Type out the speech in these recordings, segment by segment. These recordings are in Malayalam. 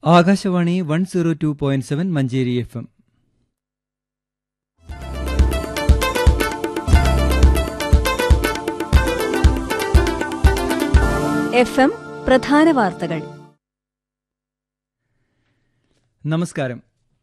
Akashvani one zero two point seven Manjeri F M F M പ്രധാന വാർത്തകൾ നമസ്കാരം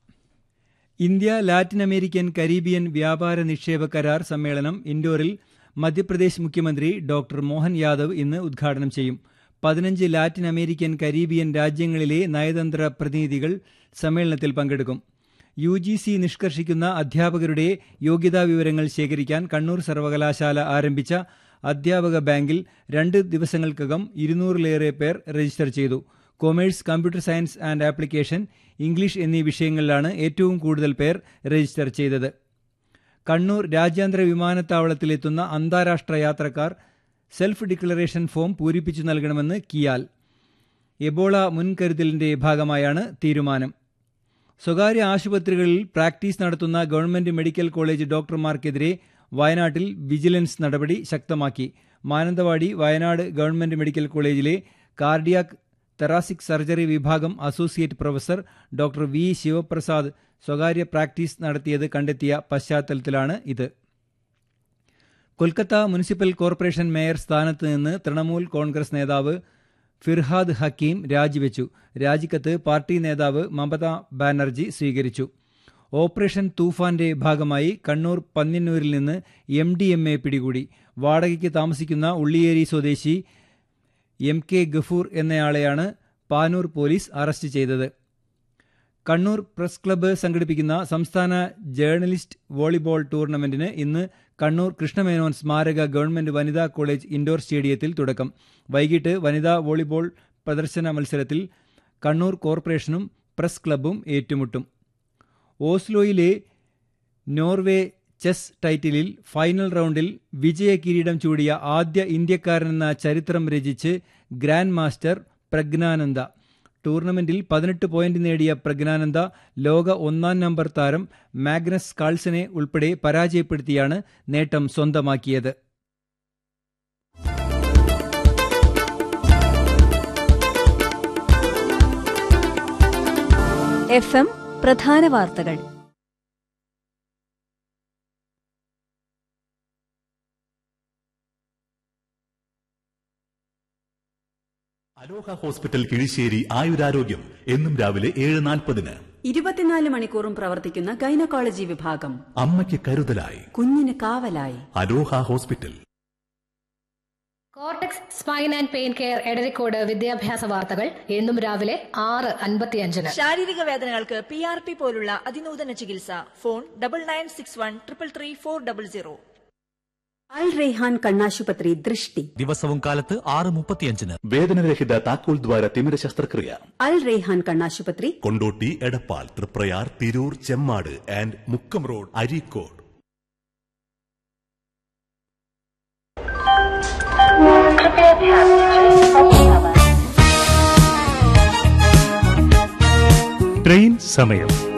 ഇന്ത്യ ലാറ്റിൻ അമേരിക്കൻ കരീബിയൻ വ്യാപാര നിക്ഷേപ കരാർ സമ്മേളനം ഇൻഡോറിൽ മധ്യപ്രദേശ് മുഖ്യമന്ത്രി ഡോക്ടർ മോഹൻ യാദവ് ഇന്ന് ഉദ്ഘാടനം ചെയ്യും പതിനഞ്ച് ലാറ്റിൻ അമേരിക്കൻ കരീബിയൻ രാജ്യങ്ങളിലെ നയതന്ത്ര പ്രതിനിധികൾ സമ്മേളനത്തിൽ പങ്കെടുക്കും യു ജി സി നിഷ്കർഷിക്കുന്ന അധ്യാപകരുടെ യോഗ്യതാ വിവരങ്ങൾ ശേഖരിക്കാൻ കണ്ണൂർ സർവകലാശാല ആരംഭിച്ച അധ്യാപക ബാങ്കിൽ രണ്ട് ദിവസങ്ങൾക്കകം ഇരുന്നൂറിലേറെ പേർ രജിസ്റ്റർ ചെയ്തു commerce computer science and application English എന്നീ വിഷയങ്ങളിലാണ് ഏറ്റവും കൂടുതൽ പേർ രജിസ്റ്റർ ചെയ്തത് കണ്ണൂർ രാജ്യാന്തര വിമാനത്താവളത്തിലെത്തുന്ന അന്താരാഷ്ട്ര യാത്രക്കാർ സെൽഫ് ഡിക്ലറേഷൻ ഫോം പൂരിപ്പിച്ചു നൽകണമെന്ന് കിയാൽ എബോള മുൻകരുതലിന്റെ ഭാഗമായാണ് തീരുമാനം സ്വകാര്യ ആശുപത്രികളിൽ പ്രാക്ടീസ് നടത്തുന്ന ഗവൺമെന്റ് മെഡിക്കൽ കോളേജ് ഡോക്ടർമാർക്കെതിരെ വയനാട്ടിൽ വിജിലൻസ് നടപടി ശക്തമാക്കി മാനന്തവാടി വയനാട് ഗവൺമെന്റ് മെഡിക്കൽ കോളേജിലെ കാർഡിയാക് തെറാസിക് സർജറി വിഭാഗം associate professor doctor V Sivaprasad സ്വകാര്യ പ്രാക്ടീസ് നടത്തിയത് കണ്ടെത്തിയ പശ്ചാത്തലത്തിലാണ് ഇത് കൊൽക്കത്ത മുനിസിപ്പൽ കോർപ്പറേഷൻ മേയർ സ്ഥാനത്ത് നിന്ന് തൃണമൂൽ കോൺഗ്രസ് നേതാവ് ഫിർഹാദ് ഹക്കീം രാജിവെച്ചു രാജിക്കത്ത് പാർട്ടി നേതാവ് മമതാ ബാനർജി സ്വീകരിച്ചു ഓപ്പറേഷൻ തൂഫാന്റെ ഭാഗമായി കണ്ണൂർ പന്ന്യന്നൂരിൽ നിന്ന് എം ഡി എം എ പിടികൂടി വാടകയ്ക്ക് താമസിക്കുന്ന ഉള്ളിയേരി സ്വദേശി എം കെ ഗഫൂർ എന്നയാളെയാണ് പാനൂർ പോലീസ് അറസ്റ്റ് ചെയ്തത് കണ്ണൂർ പ്രസ് ക്ലബ്ബ് സംഘടിപ്പിക്കുന്ന സംസ്ഥാന ജേർണലിസ്റ്റ് വോളിബോൾ ടൂർണമെന്റിന് ഇന്ന് കണ്ണൂർ കൃഷ്ണമേനോൻ സ്മാരക ഗവൺമെന്റ് വനിതാ കോളേജ് ഇൻഡോർ സ്റ്റേഡിയത്തിൽ തുടക്കം വൈകിട്ട് വനിതാ വോളിബോൾ പ്രദർശന മത്സരത്തിൽ കണ്ണൂർ കോർപ്പറേഷനും പ്രസ് ക്ലബ്ബും ഏറ്റുമുട്ടും ഓസ്ലോയിലെ നോർവേ ചെസ് ടൈറ്റിലിൽ ഫൈനൽ റൗണ്ടിൽ വിജയ കിരീടം ചൂടിയ ആദ്യ ഇന്ത്യക്കാരനെന്ന ചരിത്രം രചിച്ച് ഗ്രാൻഡ് മാസ്റ്റർ പ്രജ്ഞാനന്ദ ടൂർണമെന്റിൽ പതിനെട്ട് പോയിന്റ് നേടിയ പ്രജ്ഞാനന്ദ ലോക ഒന്നാം നമ്പർ താരം മാഗ്നസ് കാൾസനെ ഉൾപ്പെടെ പരാജയപ്പെടുത്തിയാണ് നേട്ടം സ്വന്തമാക്കിയത് എഫ് എം പ്രധാന വാർത്തകൾ അലോഹ ഹോസ്പിറ്റൽ കിഴിശ്ശേരി ആയുരാരോഗ്യം എന്നും രാവിലെ ഏഴ് നാൽപ്പതിന് ഇരുപത്തിനാല് മണിക്കൂറും പ്രവർത്തിക്കുന്ന ഗൈനക്കോളജി വിഭാഗം അമ്മയ്ക്ക് കരുതലായി കുഞ്ഞിന് കാവലായി Aloha hospital Cortex spine and pain care Edarikode വിദ്യാഭ്യാസ വാർത്തകൾ എന്നും രാവിലെ ആറ് അൻപത്തിയഞ്ചിന് ശാരീരിക വേദനകൾക്ക് പി ആർ പി പോലുള്ള അതിനൂതന ചികിത്സ phone double nine six one triple three four double zero Al Raihan കണ്ണാശുപത്രി ദൃഷ്ടി ദിവസവും കാലത്ത് ആറ് മുപ്പത്തിയഞ്ചിന് വേദനരഹിത താക്കോൽ ദ്വാര തിമിര ശസ്ത്രക്രിയ അൽ റെയ്ഹാൻ കണ്ണാശുപത്രി Kondotty Edappal Triprayar Tirur Chemmad and Mukkam road Areekode train സമയം